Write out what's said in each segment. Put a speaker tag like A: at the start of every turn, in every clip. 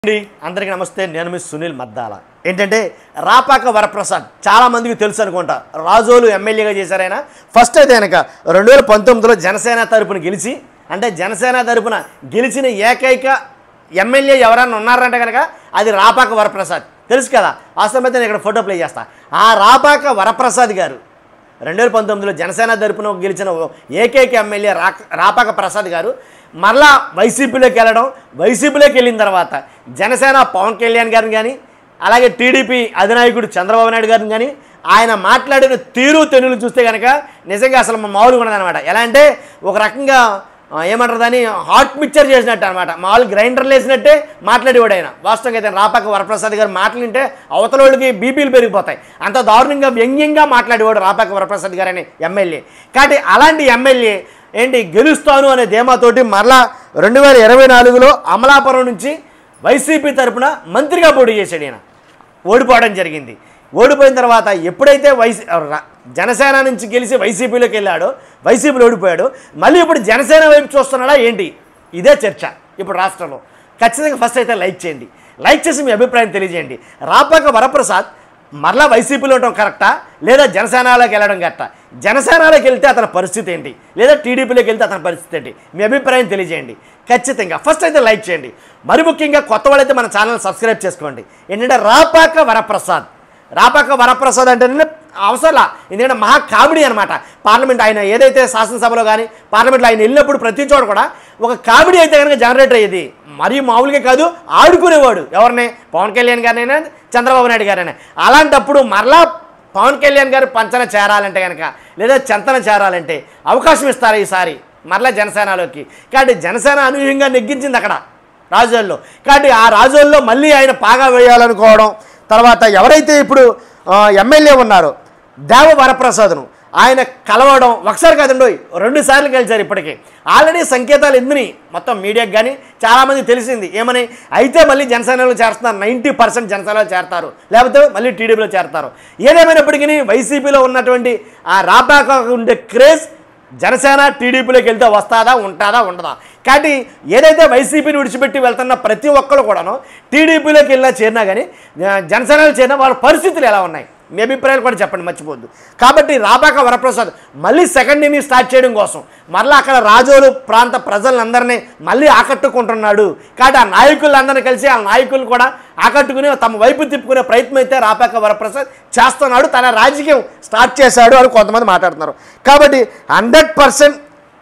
A: అండి అందరికీ నమస్తే నేను మీ సునీల్ మద్దాల ఏంటంటే రాపాక వరప్రసాద్ చాలా మందికి తెలుసు అనుకుంటా రాజోలు ఎమ్మెల్యేగా చేశారు ఆయన ఫస్ట్ అయితే కనుక రెండు వేల పంతొమ్మిదిలో జనసేన తరపున గెలిచి అంటే జనసేన తరపున గెలిచిన ఏకైక ఎమ్మెల్యే ఎవరైనా ఉన్నారంటే కనుక అది రాపాక వరప్రసాద్ తెలుసు కదా వాస్తవం అయితే నేను ఇక్కడ ఫోటో ప్లే చేస్తా ఆ రాపాక వరప్రసాద్ గారు రెండు వేల పంతొమ్మిదిలో జనసేన తరపున గెలిచిన ఓ ఏకైక ఎమ్మెల్యే రా రాపాక ప్రసాద్ గారు మరలా వైసీపీలోకి వెళ్ళడం వైసీపీలోకి వెళ్ళిన తర్వాత జనసేన పవన్ కళ్యాణ్ గారిని కానీ అలాగే టీడీపీ అధినాయకుడు చంద్రబాబు నాయుడు గారిని కానీ ఆయన మాట్లాడిన తీరు తెనులు చూస్తే కనుక నిజంగా అసలు మామూలుగా ఉన్నదనమాట ఎలా అంటే ఒక రకంగా ఆ, ఏమంటారు దాన్ని హాట్ మిక్చర్ చేసినట్టు అనమాట మామూలు గ్రైండర్లు వేసినట్టే మాట్లాడేవాడు ఆయన వాస్తవంగా అయితే రాపాక వరప్రసాద్ గారు మాటలుంటే అవతల వాళ్ళకి బీపీలు పెరిగిపోతాయి అంత దారుణంగా వ్యంగ్యంగా మాట్లాడేవాడు రాపాక వరప్రసాద్ గారు అనే ఎమ్మెల్యే కాబట్టి అలాంటి ఎమ్మెల్యే ఏంటి గెలుస్తాను అనే ధీమాతోటి మరలా రెండు వేల ఇరవై నాలుగులో అమలాపురం నుంచి వైసీపీ తరపున మంత్రిగా పోటీ చేశాడు ఈయన ఓడిపోవడం జరిగింది ఓడిపోయిన తర్వాత ఎప్పుడైతే వైసీ ర- జనసేన నుంచి గెలిచి వైసీపీలోకి వెళ్ళాడో వైసీపీలో ఓడిపోయాడు మళ్ళీ ఇప్పుడు జనసేన వైపు చూస్తున్నాడా ఏంటి ఇదే చర్చ ఇప్పుడు రాష్ట్రంలో ఖచ్చితంగా ఫస్ట్ అయితే లైక్ చేయండి లైక్ చేసి మీ అభిప్రాయం తెలియజేయండి రాపాక వరప్రసాద్ మరలా వైసీపీలో ఉండడం కరెక్టా లేదా జనసేనలోకి వెళ్ళడం కరెక్టా జనసేనలోకి వెళ్తే అతని పరిస్థితి ఏంటి లేదా టీడీపీలోకి వెళ్తే అతని పరిస్థితి ఏంటి మీ అభిప్రాయం తెలియజేయండి ఖచ్చితంగా ఫస్ట్ అయితే లైక్ చేయండి మరి ముఖ్యంగా కొత్త వాళ్ళైతే మన ఛానల్ సబ్స్క్రైబ్ చేసుకోండి ఏంటంటే రాపాక వరప్రసాద్ రాపాక వరప్రసాద్ అంటే అవసరంలా ఎందుకంటే మహా కామెడీ అనమాట పార్లమెంట్ ఆయన ఏదైతే శాసనసభలో కానీ పార్లమెంట్లో ఆయన వెళ్ళినప్పుడు ప్రతి చోట కూడా ఒక కామెడీ అయితే కనుక జనరేట్ అయ్యేది మరీ మామూలుగా కాదు ఆడుకునేవాడు ఎవరిని పవన్ కళ్యాణ్ గారినైనా చంద్రబాబు నాయుడు గారైనా అలాంటప్పుడు మరలా పవన్ కళ్యాణ్ గారు పంచన చేరాలంటే కనుక లేదా చెంతన చేరాలంటే అవకాశం ఇస్తారు ఈసారి మరలా జనసేనలోకి కాబట్టి జనసేన అనూహ్యంగా నెగ్గించింది అక్కడ రాజోల్లో కాబట్టి ఆ రాజోల్లో మళ్ళీ ఆయన పాగా వేయాలనుకోవడం తర్వాత ఎవరైతే ఇప్పుడు ఆ, ఎమ్మెల్యే ఉన్నారో దేవ వరప్రసాద్ను ఆయన కలవడం ఒకసారి కాదండి రెండు సార్లు కలిశారు ఇప్పటికీ ఆల్రెడీ సంకేతాలు ఎందుని మొత్తం మీడియాకి కానీ చాలామంది తెలిసింది ఏమని అయితే మళ్ళీ జనసేనలో చేస్తున్నారు నైంటీ పర్సెంట్ జనసేనలో చేరతారు లేకపోతే మళ్ళీ టీడీపీలో చేరతారు ఏదేమైనప్పటికీ వైసీపీలో ఉన్నటువంటి ఆ రాపాక ఉండే క్రేజ్ జనసేన టీడీపీలోకి వెళ్తే వస్తాదా ఉంటుందా ఉండదా కాబట్టి ఏదైతే వైసీపీని విడిచిపెట్టి వెళ్తున్న ప్రతి ఒక్కరు కూడాను టీడీపీలోకి వెళ్ళినా చేరినా కానీ ఆ, జనసేనలో చేరినా వాళ్ళ పరిస్థితులు ఎలా ఉన్నాయి మీ అభిప్రాయాలు కూడా చెప్పండి మర్చిపోద్దు కాబట్టి రాబాక వరప్రసాద్ మళ్ళీ సెకండ్ ఇన్నింగ్ స్టార్ట్ చేయడం కోసం మళ్ళీ అక్కడ రాజోలు ప్రాంత ప్రజలందరినీ మళ్ళీ ఆకట్టుకుంటున్నాడు కాబట్టి ఆ నాయకులందరినీ కలిసి ఆ నాయకులు కూడా ఆకట్టుకుని తమ వైపు తిప్పుకునే ప్రయత్నం అయితే రాపాక వరప్రసాద్ చేస్తున్నాడు తన రాజకీయం స్టార్ట్ చేశాడు అని కొంతమంది మాట్లాడుతున్నారు కాబట్టి హండ్రెడ్ పర్సెంట్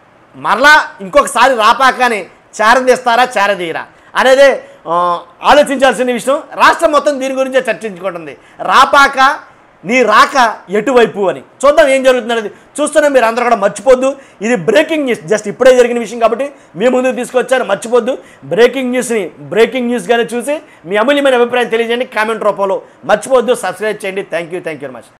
A: మరలా ఇంకొకసారి రాపాకని చేరదీస్తారా చేరదీయరా అనేది ఆ, ఆలోచించాల్సిన విషయం రాష్ట్రం మొత్తం దీని గురించే చర్చించుకుంటుంది రాపాక నీ రాక ఎటువైపు అని చూద్దాం ఏం జరుగుతుంది అనేది చూస్తున్నా మీరు అందరూ కూడా మర్చిపోద్దు ఇది బ్రేకింగ్ న్యూస్ జస్ట్ ఇప్పుడే జరిగిన విషయం కాబట్టి మీ ముందుకు తీసుకొచ్చాను మర్చిపోద్దు బ్రేకింగ్ న్యూస్ని బ్రేకింగ్ న్యూస్గానే చూసి మీ అమూల్యమైన అభిప్రాయం తెలియజేయండి కామెంట్ రూపంలో మర్చిపోద్దు సబ్స్క్రైబ్ చేయండి thank you thank you very much